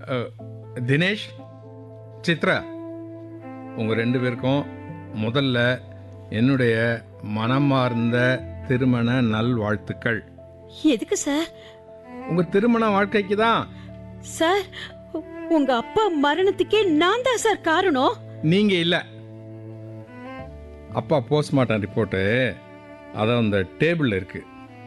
அஹ், தினேஷ் சித்ரா உங்கள் ரெண்டு பேருக்கும் முதல்ல என்னுடைய மனமார்ந்த திருமண நல்வாழ்த்துக்கள் எதுக்கு சார் உங்கள் திருமண வாழ்க்கைக்கு தான் சார் உ- உங்க அப்பா மரணத்துக்கே நான் தான் சார் காரணம் நீங்கள் இல்லை அப்பா போஸ்ட்மார்ட்டம் ரிப்போர்ட்டு அதான் அந்த டேபிளில் இருக்குது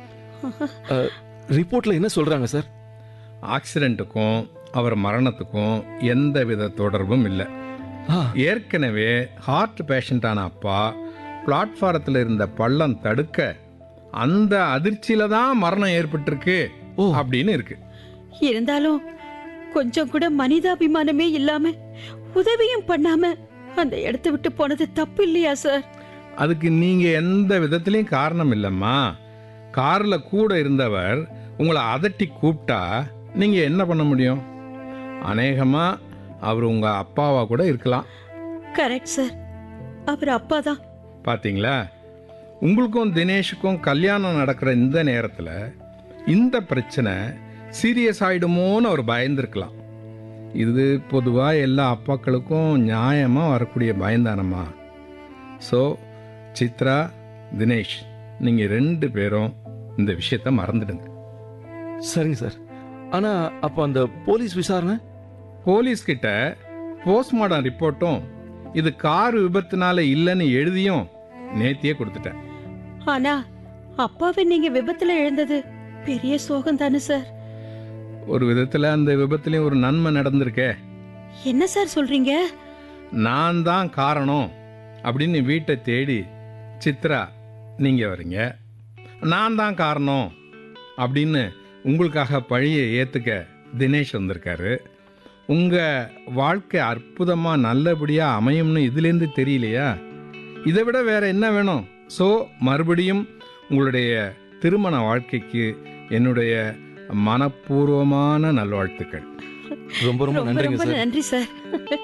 ரிப்போர்ட்ல என்ன சொல்றாங்க சார் ஆக்சிடெண்ட்டுக்கும் அவர் மரணத்துக்கும் எந்த வித தொடர்பும் இல்லை ஆ, ஏற்கனவே ஹார்ட் பேஷண்டான அப்பா பிளாட்ஃபாரத்தில் இருந்த பள்ளம் தடுக்க அந்த அதிர்ச்சியில தான் மரணம் ஏற்பட்டிருக்கு ஓ. அப்படின்னு இருக்கு இருந்தாலும் கொஞ்சம் கூட மனிதாபிமானமே இல்லாம உதவியும் பண்ணாம அந்த இடத்த விட்டு போனது தப்பு இல்லையா சார் அதுக்கு நீங்க எந்த விதத்திலையும் காரணம் இல்லைம்மா கார்ல கூட இருந்தவர் உங்களை அதட்டி கூப்பிட்டா நீங்க என்ன பண்ண முடியும் அநேகமா அவர் உங்க அப்பாவா கூட இருக்கலாம் கரெக்ட் சார் அவர் அப்பா தான் பாத்தீங்களா உங்களுக்கும் தினேஷுக்கும் கல்யாணம் நடக்கிற இந்த நேரத்தில் இந்த பிரச்சனை சீரியஸ் ஆயிடுமோன்னு அவர் பயந்துருக்கலாம் இது பொதுவாக எல்லா அப்பாக்களுக்கும் நியாயமாக வரக்கூடிய பயந்தானம்மா ஸோ சித்ரா தினேஷ் நீங்கள் ரெண்டு பேரும் இந்த விஷயத்த மறந்துடுங்க சரிங்க சார் ஆனா அப்ப அந்த போலீஸ் விசாரணை போலீஸ் கிட்ட போஸ்ட்மார்டம் ரிப்போர்ட்டும் இது கார் விபத்துனால இல்லைன்னு எழுதியும் நேத்தியே கொடுத்துட்டேன் ஆனா அப்பாவை நீங்க விபத்துல இழந்தது பெரிய சோகம் தானே சார் ஒரு விதத்தில் அந்த விபத்துலேயும் ஒரு நன்மை நடந்திருக்கே என்ன சார் சொல்றீங்க நான் தான் காரணம் அப்படின்னு வீட்டை தேடி சித்ரா நீங்கள் வரீங்க நான் தான் காரணம் அப்படின்னு உங்களுக்காக பழியை ஏற்றுக்க தினேஷ் வந்திருக்காரு உங்கள் வாழ்க்கை அற்புதமாக நல்லபடியாக அமையும்னு இதுலேருந்து தெரியலையா இதை விட வேற என்ன வேணும் ஸோ மறுபடியும் உங்களுடைய திருமண வாழ்க்கைக்கு என்னுடைய மனப்பூர்வமான நல்வாழ்த்துக்கள் ரொம்ப ரொம்ப ரொம்ப நன்றிங்க ரொம்ப சார் நன்றி சார்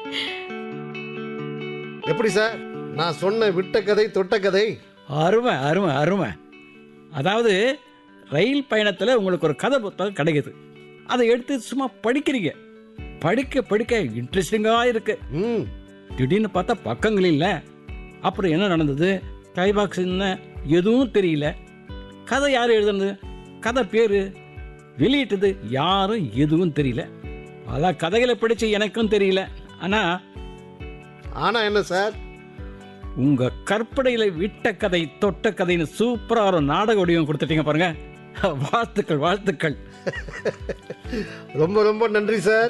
எப்படி சார் நான் சொன்ன விட்ட கதை தொட்ட கதை அருமை அருமை அருமை அதாவது ரயில் பயணத்தில் உங்களுக்கு ஒரு கதை புத்தகம் கிடைக்குது அதை எடுத்து சும்மா படிக்கிறீங்க படிக்க படிக்க இன்ட்ரெஸ்டிங்காக இருக்கு ம் திடீர்னு பார்த்தா பக்கங்கள் இல்லை அப்புறம் என்ன நடந்தது டைபாக்ஸ் என்ன எதுவும் தெரியல கதை யார் எழுதுனது கதை பேர் வெளியிட்டது யாரும் எதுவும் தெரியல பல கதைகளை படித்து எனக்கும் தெரியல ஆனால் ஆனா என்ன சார் உங்க கற்பனையில விட்ட கதை தொட்ட கதைன்னு சூப்பரா ஒரு நாடக வடிவம் கொடுத்துட்டீங்க பாருங்க வாழ்த்துக்கள் வாழ்த்துக்கள் ரொம்ப ரொம்ப நன்றி சார்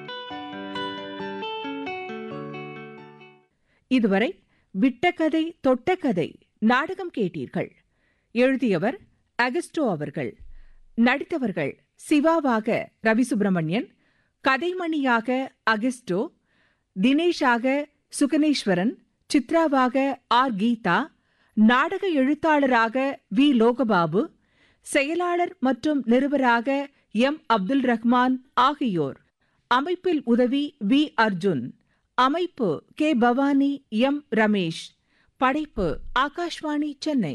இதுவரை விட்டக்கதை தொட்டக்கதை நாடகம் கேட்டீர்கள் எழுதியவர் அகஸ்டோ அவர்கள் நடித்தவர்கள் சிவாவாக ரவி சுப்பிரமணியன் கதைமணியாக அகஸ்டோ தினேஷாக சுகனேஸ்வரன் சித்ராவாக ஆர் கீதா நாடக எழுத்தாளராக வி லோகபாபு செயலாளர் மற்றும் நிருபராக எம் அப்துல் ரஹ்மான் ஆகியோர் அமைப்பில் உதவி வி அர்ஜுன் அமைப்பு கே பவானி எம் ரமேஷ் படைப்பு ஆகாஷ்வாணி சென்னை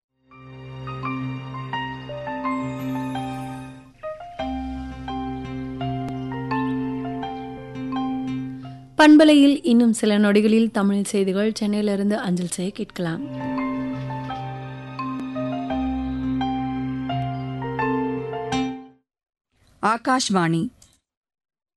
பண்பலையில் இன்னும் சில நொடிகளில் தமிழ் செய்திகள் சென்னையிலிருந்து அஞ்சல் செய்ய கேட்கலாம் ஆகாஷ்வாணி